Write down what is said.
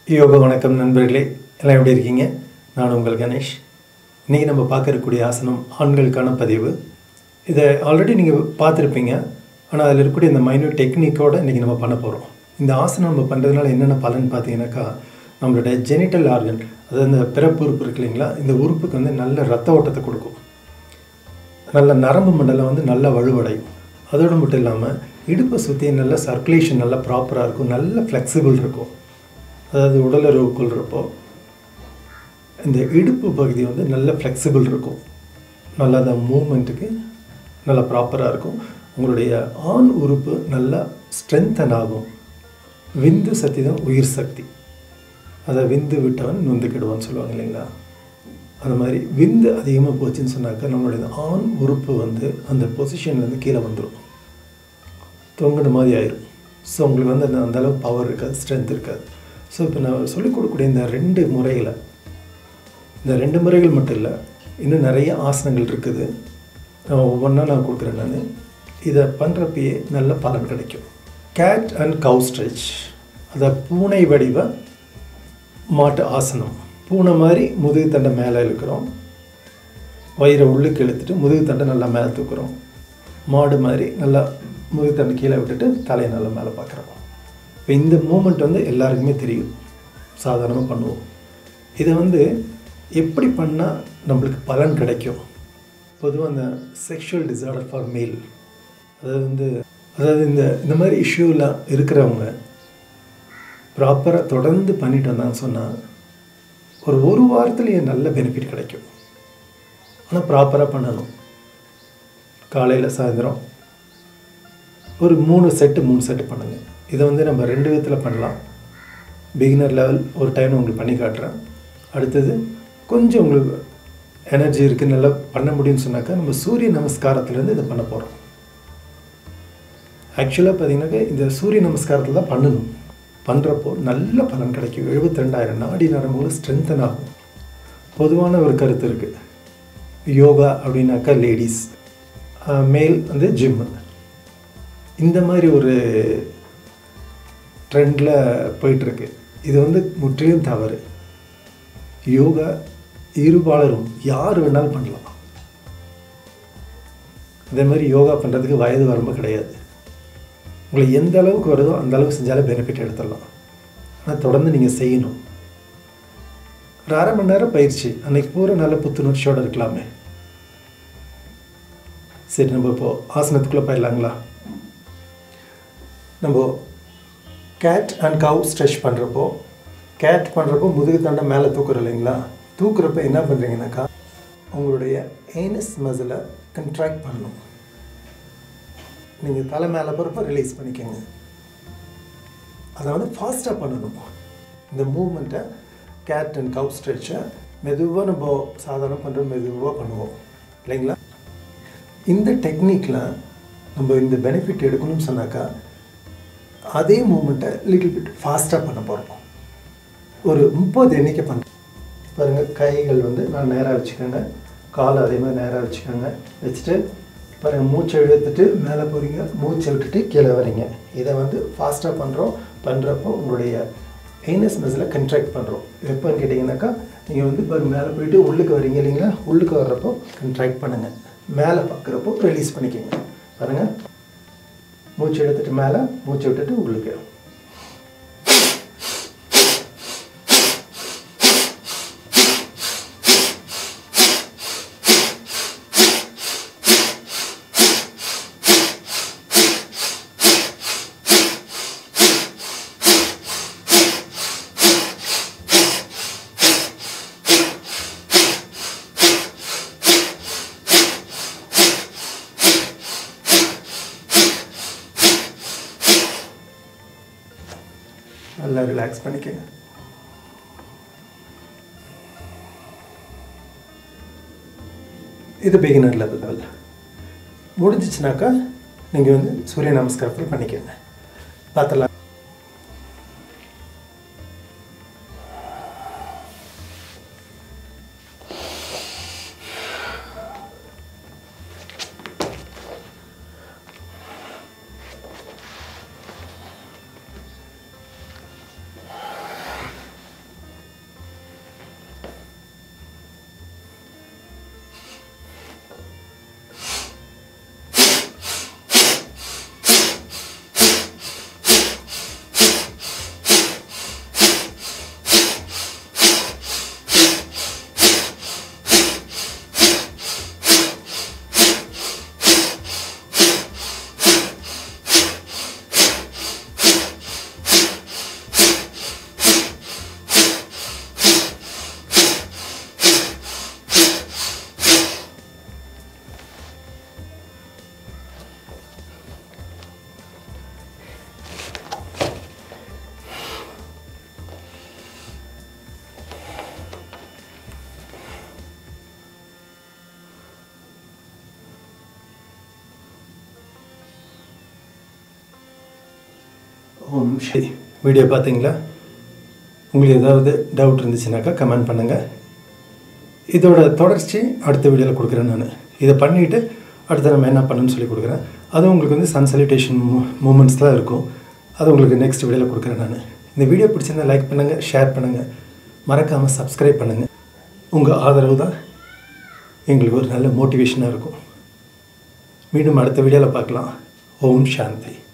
யோகா வணக்கம் நண்பர்களே எல்லாம் எப்படி இருக்கீங்க நான் உங்கள் கணேஷ் இன்றைக்கி நம்ம பார்க்க இருக்கக்கூடிய ஆசனம் ஆண்களுக்கான பதிவு இதை ஆல்ரெடி நீங்கள் பார்த்துருப்பீங்க ஆனால் அதில் இருக்கக்கூடிய இந்த மைன்யூட் டெக்னிக்கோடு இன்றைக்கி நம்ம பண்ண போகிறோம் இந்த ஆசனம் நம்ம பண்ணுறதுனால என்னென்ன பலன் பார்த்தீங்கன்னாக்கா நம்மளோட ஜெனிட்டல் ஆர்கன் அதாவது இந்த பிறப்பு உறுப்பு இருக்கு இல்லைங்களா இந்த உறுப்புக்கு வந்து நல்ல ரத்த ஓட்டத்தை கொடுக்கும் நல்ல நரம்பு மண்டலம் வந்து நல்லா வலுவடையும் அதோடு மட்டும் இல்லாமல் இடுப்பை சுற்றி நல்ல சர்க்குலேஷன் நல்லா ப்ராப்பராக இருக்கும் நல்ல ஃப்ளெக்சிபிள் இருக்கும் அதாவது உடலுறவு கொள்கிறப்போ இந்த இடுப்பு பகுதி வந்து நல்ல ஃப்ளெக்சிபிள் இருக்கும் நல்லா அந்த மூமெண்ட்டுக்கு நல்லா ப்ராப்பராக இருக்கும் உங்களுடைய ஆண் உறுப்பு நல்லா ஸ்ட்ரென்தன் ஆகும் விந்து சக்தி தான் உயிர் சக்தி அதை விந்து விட்டவன் நொந்து கெடுவான்னு சொல்லுவாங்க இல்லைங்களா அந்த மாதிரி விந்து அதிகமாக போச்சுன்னு சொன்னாக்கா நம்மளுடைய ஆண் உறுப்பு வந்து அந்த பொசிஷன்லேருந்து கீழே வந்துடும் தொங்குன மாதிரி ஆயிரும் ஸோ உங்களுக்கு வந்து அந்த அந்தளவு பவர் இருக்காது ஸ்ட்ரென்த் இருக்காது ஸோ இப்போ நான் சொல்லிக் கொடுக்கக்கூடிய இந்த ரெண்டு முறைகளை இந்த ரெண்டு முறைகள் மட்டும் இல்லை இன்னும் நிறைய ஆசனங்கள் இருக்குது நான் ஒவ்வொன்றா நான் கொடுக்குறேன் நான் இதை பண்ணுறப்பயே நல்ல பலன் கிடைக்கும் கேட் அண்ட் கவு ஸ்ட்ரெச் அதை பூனை வடிவ மாட்டு ஆசனம் பூனை மாதிரி முதுகு தண்டை மேலே இழுக்கிறோம் வயிறை உள்ளுக்கு இழுத்துட்டு முதுகு தண்டை நல்லா மேலே தூக்குறோம் மாடு மாதிரி நல்லா முதுகு தண்டை கீழே விட்டுட்டு தலையை நல்லா மேலே பார்க்குறோம் இப்போ இந்த மூமெண்ட் வந்து எல்லாருக்குமே தெரியும் சாதாரணமாக பண்ணுவோம் இதை வந்து எப்படி பண்ணால் நம்மளுக்கு பலன் கிடைக்கும் பொதுவாக அந்த செக்ஷுவல் டிசார்டர் ஃபார் மேல் அதாவது வந்து அதாவது இந்த இந்த மாதிரி இஷ்யூலாம் இருக்கிறவங்க ப்ராப்பராக தொடர்ந்து பண்ணிட்டு வந்தான்னு சொன்னால் ஒரு ஒரு வாரத்துலேயே நல்ல பெனிஃபிட் கிடைக்கும் ஆனால் ப்ராப்பராக பண்ணணும் காலையில் சாயந்தரம் ஒரு மூணு செட்டு மூணு செட்டு பண்ணுங்கள் இதை வந்து நம்ம ரெண்டு விதத்தில் பண்ணலாம் பிகினர் லெவல் ஒரு டைம் உங்களுக்கு பண்ணி காட்டுறேன் அடுத்தது கொஞ்சம் உங்களுக்கு எனர்ஜி இருக்குது நல்லா பண்ண முடியும்னு சொன்னாக்கா நம்ம சூரிய நமஸ்காரத்துலேருந்து இதை பண்ண போகிறோம் ஆக்சுவலாக பார்த்தீங்கன்னாக்கா இந்த சூரிய நமஸ்காரத்தில் தான் பண்ணணும் பண்ணுறப்போ நல்ல பலன் கிடைக்கும் எழுபத்தி ரெண்டாயிரம் நாடி நரம்புகள் ஸ்ட்ரென்தன் ஆகும் பொதுவான ஒரு கருத்து இருக்குது யோகா அப்படின்னாக்கா லேடிஸ் மேல் வந்து ஜிம்மு இந்த மாதிரி ஒரு ட்ரெண்டில் போயிட்டுருக்கு இது வந்து முற்றிலும் தவறு யோகா இருபாலரும் யார் வேணாலும் பண்ணலாம் அதே மாதிரி யோகா பண்ணுறதுக்கு வயது வரம்பு கிடையாது உங்களுக்கு எந்த அளவுக்கு வருதோ அந்த அளவுக்கு செஞ்சாலே பெனிஃபிட் எடுத்துடலாம் ஆனால் தொடர்ந்து நீங்கள் செய்யணும் ஒரு அரை மணி நேரம் பயிற்சி அன்னைக்கு பூரா நல்ல புத்துணர்ச்சியோடு இருக்கலாமே சரி நம்ம இப்போது ஆசனத்துக்குள்ளே போயிடலாங்களா நம்ம கேட் அண்ட் கவ் ஸ்ட்ரெச் பண்ணுறப்போ கேட் பண்ணுறப்போ முதுகு தண்டை மேலே தூக்குறோம் இல்லைங்களா தூக்குறப்ப என்ன பண்ணுறீங்கனாக்கா உங்களுடைய ஏனஸ் மசிலை கண்ட்ராக்ட் பண்ணணும் நீங்கள் தலை மேலே போகிறப்ப ரிலீஸ் பண்ணிக்கோங்க அதை வந்து ஃபாஸ்ட்டாக பண்ணணும் இந்த மூமெண்ட்டை கேட் அண்ட் கவ் ஸ்ட்ரெச்சை மெதுவாக நம்ம சாதாரணம் பண்ணுற மெதுவாக பண்ணுவோம் இல்லைங்களா இந்த டெக்னிக்கில் நம்ம இந்த பெனிஃபிட் எடுக்கணும்னு சொன்னாக்கா அதே மூமெண்ட்டை லிட்டில் பிட் ஃபாஸ்ட்டாக பண்ண போகிறோம் ஒரு முப்பது எண்ணிக்கை பண்ணுறோம் பாருங்கள் கைகள் வந்து நான் நேராக வச்சுக்கோங்க காலை அதே மாதிரி நேராக வச்சுக்கோங்க வச்சுட்டு பாருங்கள் மூச்சை இழுத்துட்டு மேலே போகிறீங்க மூச்சை விட்டுட்டு கீழே வரீங்க இதை வந்து ஃபாஸ்ட்டாக பண்ணுறோம் பண்ணுறப்போ உங்களுடைய ஏனஸ் மசில் கண்ட்ராக்ட் பண்ணுறோம் எப்போன்னு கேட்டிங்கனாக்கா நீங்கள் வந்து இப்போ மேலே போயிட்டு உள்ளுக்கு வரீங்க இல்லைங்களா உள்ளுக்கு வர்றப்போ கண்ட்ராக்ட் பண்ணுங்கள் மேலே பார்க்குறப்போ ரிலீஸ் பண்ணிக்கோங்க பாருங்கள் மூச்சு எடுத்துட்டு மேலே மூச்சு விட்டுட்டு உள்ளுக்கு நல்லா ரிலாக்ஸ் பண்ணிக்கங்க இது பிகினர் லெவல் லெவல் முடிஞ்சிச்சுனாக்கா நீங்கள் வந்து சூரிய நமஸ்காரத்தில் பண்ணிக்கங்க பார்த்தலாம் ஓம் ஸ்ரீ வீடியோ பார்த்தீங்களா உங்களுக்கு ஏதாவது டவுட் இருந்துச்சுனாக்கா கமெண்ட் பண்ணுங்கள் இதோட தொடர்ச்சி அடுத்த வீடியோவில் கொடுக்குறேன் நான் இதை பண்ணிவிட்டு அடுத்து நம்ம என்ன பண்ணணும்னு சொல்லி கொடுக்குறேன் அதுவும் உங்களுக்கு வந்து சன் சல்யூட்டேஷன் மூமெண்ட்ஸ் தான் இருக்கும் அது உங்களுக்கு நெக்ஸ்ட் வீடியோவில் கொடுக்குறேன் நான் இந்த வீடியோ பிடிச்சிருந்தா லைக் பண்ணுங்கள் ஷேர் பண்ணுங்கள் மறக்காமல் சப்ஸ்கிரைப் பண்ணுங்கள் உங்கள் ஆதரவு தான் எங்களுக்கு ஒரு நல்ல மோட்டிவேஷனாக இருக்கும் மீண்டும் அடுத்த வீடியோவில் பார்க்கலாம் ஓம் சாந்தி